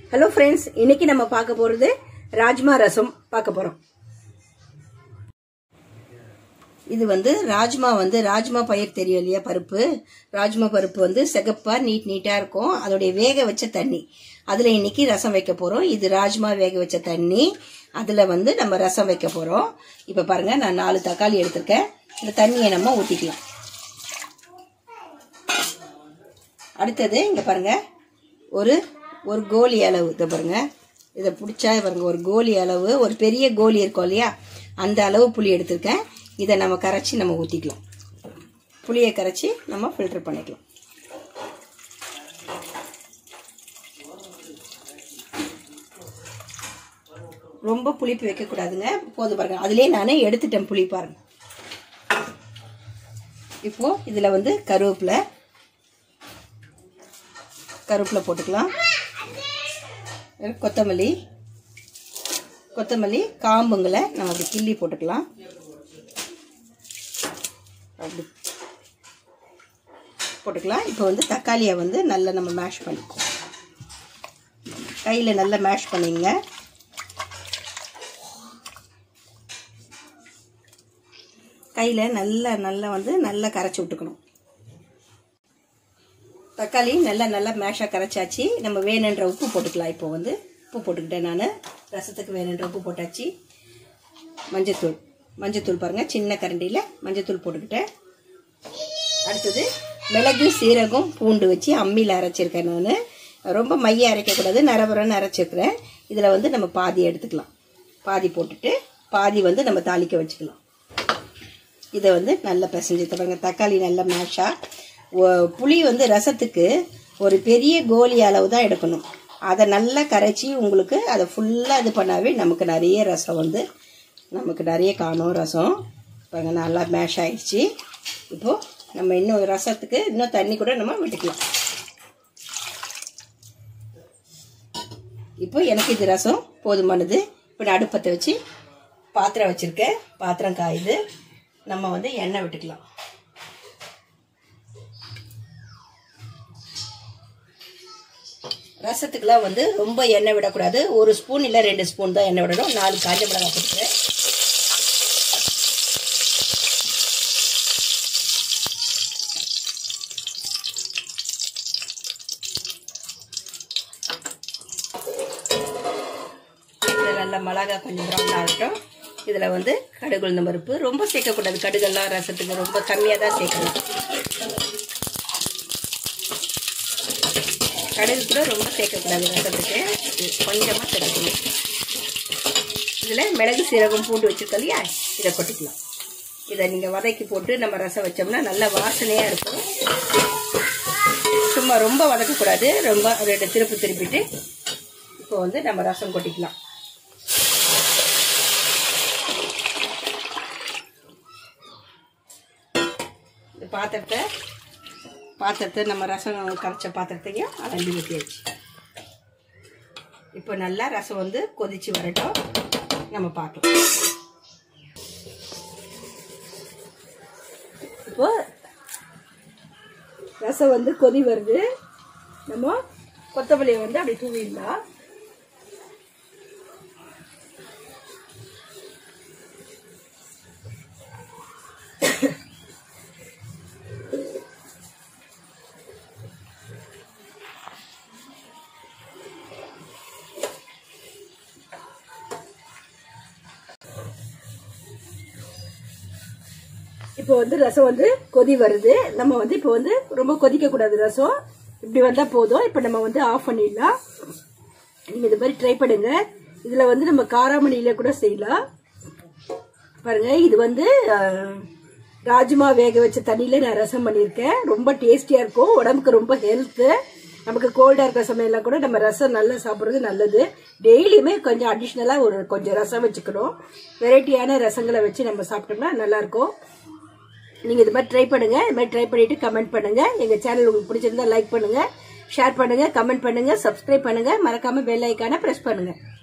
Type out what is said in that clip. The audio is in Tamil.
ஹலோ ஃப்ரெண்ட்ஸ் இன்னைக்கு நம்ம பார்க்க போறது ராஜ்மா ரசம் பார்க்க போறோம் இது வந்து ராஜ்மா வந்து ராஜ்மா பயிர் தெரியும் இல்லையா பருப்பு ராஜ்மா பருப்பு வந்து சிகப்பா நீட் நீட்டா இருக்கும் அதோடைய வேக வச்ச தண்ணி அதுல இன்னைக்கு ரசம் வைக்க போறோம் இது ராஜ்மா வேக வச்ச தண்ணி அதுல வந்து நம்ம ரசம் வைக்க போறோம் இப்ப பாருங்க நான் நாலு தக்காளி எடுத்திருக்கேன் இந்த தண்ணியை நம்ம ஊத்திக்கலாம் அடுத்தது இங்க பாருங்க ஒரு ஒரு கோலி அளவு இதை பாருங்க இதை பிடிச்சா பாருங்க ஒரு கோலி அளவு ஒரு பெரிய கோலி இருக்கும் இல்லையா அந்த அளவு புளி எடுத்திருக்கேன் இதை நம்ம கரைச்சி நம்ம ஊற்றிக்கலாம் புளியை கரைச்சி நம்ம ஃபில்டர் பண்ணிக்கலாம் ரொம்ப புளிப்பு வைக்கக்கூடாதுங்க போதும் பாருங்க அதுலேயே நானே எடுத்துட்டேன் புளி பாருங்க இப்போ இதில் வந்து கருவேப்பிலை கருவேப்பிலை போட்டுக்கலாம் கொத்தமல்லி கொத்தமல்லி காம்புங்களை நம்ம அப்படி கிள்ளி போட்டுக்கலாம் அப்படி போட்டுக்கலாம் இப்போ வந்து தக்காளியை வந்து நல்லா நம்ம மேஷ் பண்ணிக்குவோம் கையில் நல்லா மேஷ் பண்ணிங்க கையில் நல்லா நல்லா வந்து நல்லா கரைச்சி விட்டுக்கணும் தக்காளி நல்லா நல்லா மேஷாக கரைச்சாச்சு நம்ம வேணுன்ற உப்பு போட்டுக்கலாம் இப்போ வந்து உப்பு போட்டுக்கிட்டேன் நான் ரசத்துக்கு வேணுன்ற உப்பு போட்டாச்சு மஞ்சத்தூள் மஞ்சத்தூள் பாருங்கள் சின்ன கரண்டியில் மஞ்சத்தூள் போட்டுக்கிட்டேன் அடுத்தது மிளகு சீரகம் பூண்டு வச்சு அம்மியில் அரைச்சிருக்கேன் நான் ரொம்ப மைய அரைக்கக்கூடாது நரபரன்னு அரைச்சிருக்கிறேன் இதில் வந்து நம்ம பாதி எடுத்துக்கலாம் பாதி போட்டுட்டு பாதி வந்து நம்ம தாளிக்க வச்சுக்கலாம் இதை வந்து நல்லா பிசைஞ்சு பாருங்க தக்காளி நல்லா மேஷாக புளி வந்து ரசத்துக்கு ஒரு பெரிய கோலி அளவு தான் எடுக்கணும் அதை நல்லா கரைச்சி உங்களுக்கு அதை ஃபுல்லாக இது பண்ணாவே நமக்கு நிறைய ரசம் வந்து நமக்கு நிறைய காணும் ரசம் பாருங்க நல்லா மேஷ் ஆயிடுச்சு இப்போது நம்ம இன்னும் ரசத்துக்கு இன்னும் தண்ணி கூட நம்ம விட்டுக்கலாம் இப்போ எனக்கு இது ரசம் போதுமானது இப்போ நான் அடுப்பத்தை வச்சு பாத்திரம் வச்சுருக்கேன் பாத்திரம் காயுது நம்ம வந்து எண்ணெய் விட்டுக்கலாம் ரசத்துக்குலாம் வந்து ரொம்ப எண்ணெய் விடக்கூடாது ஒரு ஸ்பூன் இல்லை ரெண்டு ஸ்பூன் தான் எண்ணெய் விடணும் நாலு காஞ்ச மிளகாய் போட்டுக்கிறேன் நல்ல மிளகா கொஞ்சம் ப்ரௌன் ஆகட்டும் இதில் வந்து கடுகு உளுந்த பருப்பு ரொம்ப சேர்க்கக்கூடாது கடுகெல்லாம் ரசத்துக்கு ரொம்ப கம்மியாக தான் சேர்க்கணும் கடுகு கூட ரொம்ப சேர்க்கக்கூடாது ரசத்துக்கு கொஞ்சமாக சேர்க்கணும் இதில் மிளகு சீரகம் பூண்டு வச்சுருக்கோம் இல்லையா இதை கொட்டிக்கலாம் இதை நீங்கள் வதக்கி போட்டு நம்ம ரசம் வச்சோம்னா நல்ல வாசனையாக இருக்கும் சும்மா ரொம்ப வதக்கக்கூடாது ரொம்ப ரெண்டு திருப்பு திருப்பிட்டு இப்போ வந்து நம்ம ரசம் கொட்டிக்கலாம் இந்த பாத்திரத்தை பாத்திரத்தை நம்ம ரசம் கரைச்ச பாத்திரத்தையும் அலம்பி ஊற்றியாச்சு இப்போ நல்லா ரசம் வந்து கொதிச்சு வரட்டும் நம்ம பார்க்கலாம் இப்போ ரசம் வந்து கொதி வருது நம்ம கொத்தமல்லியை வந்து அப்படி தூவிடலாம் இப்போ வந்து ரசம் வந்து கொதி வருது நம்ம வந்து இப்போ வந்து ரொம்ப கொதிக்க கூடாது ரசம் இப்படி வந்தா போதும் இப்போ நம்ம வந்து ஆஃப் பண்ணிடலாம் நீங்க இது மாதிரி ட்ரை பண்ணுங்க இதுல வந்து நம்ம காராமணியில கூட செய்யலாம் பாருங்க இது வந்து ராஜ்மா வேக வச்ச தண்ணியில நான் ரசம் பண்ணியிருக்கேன் ரொம்ப டேஸ்டியா இருக்கும் உடம்புக்கு ரொம்ப ஹெல்த்து நமக்கு கோல்டா இருக்கிற சமையல்லாம் கூட நம்ம ரசம் நல்லா சாப்பிட்றது நல்லது டெய்லியுமே கொஞ்சம் அடிஷ்னலா ஒரு கொஞ்சம் ரசம் வச்சுக்கணும் வெரைட்டியான ரசங்களை வச்சு நம்ம சாப்பிட்டோம்னா நல்லா இருக்கும் நீங்க இது மாதிரி ட்ரை பண்ணுங்க இது மாதிரி ட்ரை பண்ணிட்டு கமெண்ட் பண்ணுங்க எங்க சேனல் உங்களுக்கு பிடிச்சிருந்தா லைக் பண்ணுங்க ஷேர் பண்ணுங்க கமெண்ட் பண்ணுங்க சப்ஸ்கிரைப் பண்ணுங்க மறக்காம பெல் ஐக்கான பிரஸ் பண்ணுங்க